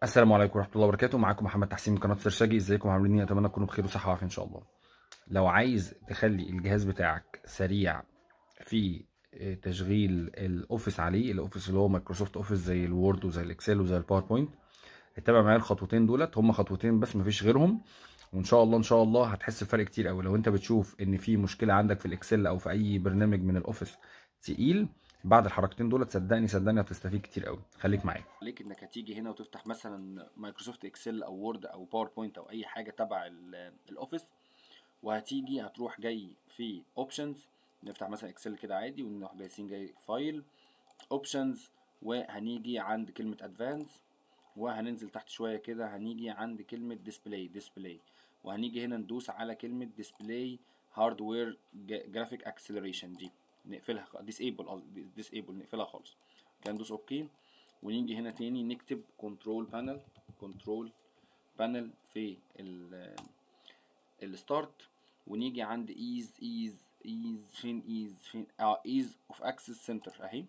السلام عليكم ورحمة الله وبركاته معاكم محمد تحسين من قناة سرشاجي ازيكم عاملين ايه اتمنى تكونوا بخير وصحة وعافية ان شاء الله لو عايز تخلي الجهاز بتاعك سريع في آه، تشغيل الاوفيس عليه الاوفيس اللي هو مايكروسوفت اوفيس زي الوورد وزي الاكسل وزي الباوربوينت اتبع معايا الخطوتين دولت هم خطوتين بس مفيش غيرهم وان شاء الله ان شاء الله هتحس بفرق كتير قوي لو انت بتشوف ان في مشكلة عندك في الاكسل او في اي برنامج من الاوفيس تقيل بعد الحركتين دول صدقني صدقني هتستفيد كتير قوي خليك معايا عليك انك هتيجي هنا وتفتح مثلا مايكروسوفت اكسل او وورد او باوربوينت او اي حاجه تبع ال- الاوفيس وهتيجي هتروح جاي في اوبشنز نفتح مثلا اكسل كده عادي ونروح جايين جاي فايل اوبشنز وهنيجي عند كلمه ادفانس وهننزل تحت شويه كده هنيجي عند كلمه ديسبلاي ديسبلاي وهنيجي هنا ندوس على كلمه ديسبلاي هاردوير جرافيك اكسلريشن دي نقفلها ديسيبل قصدي ديسيبل نقفلها خالص كده ندوس اوكي ونيجي هنا تاني نكتب كنترول بانل كنترول بانل في ال الستارت ونيجي عند ايز ايز ايز فين ايز فين اه ايز اوف اكسس سنتر اهي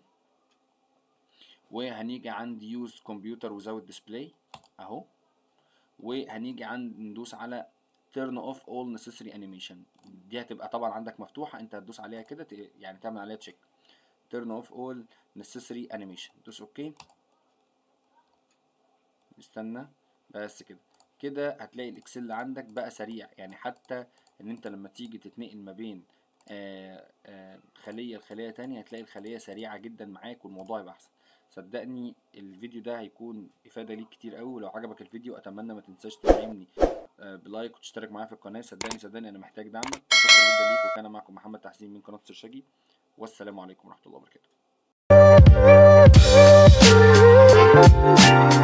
وهنيجي عند يوز كمبيوتر وزاوت ديسبلاي اهو وهنيجي عند ندوس على turn off all necessary animation دي هتبقى طبعا عندك مفتوحة انت هتدوس عليها كده ت- يعني تعمل عليها تشيك turn off all necessary animation دوس اوكي استنى بس كده كده هتلاقي الاكسل عندك بقى سريع يعني حتى ان انت لما تيجي تتنقل ما بين آه، آه، خلية لخلية تانية هتلاقي الخلية سريعة جدا معاك والموضوع يبقى احسن صدقني الفيديو ده هيكون افادة ليك كتير قوي ولو عجبك الفيديو اتمنى ما تنساش تدعمني آه، بلايك وتشترك معايا في القناة صدقني صدقني انا محتاج دعمك شكرا جدا ليك وكان معكم محمد تحسين من قناة سرشاجي والسلام عليكم ورحمة الله وبركاته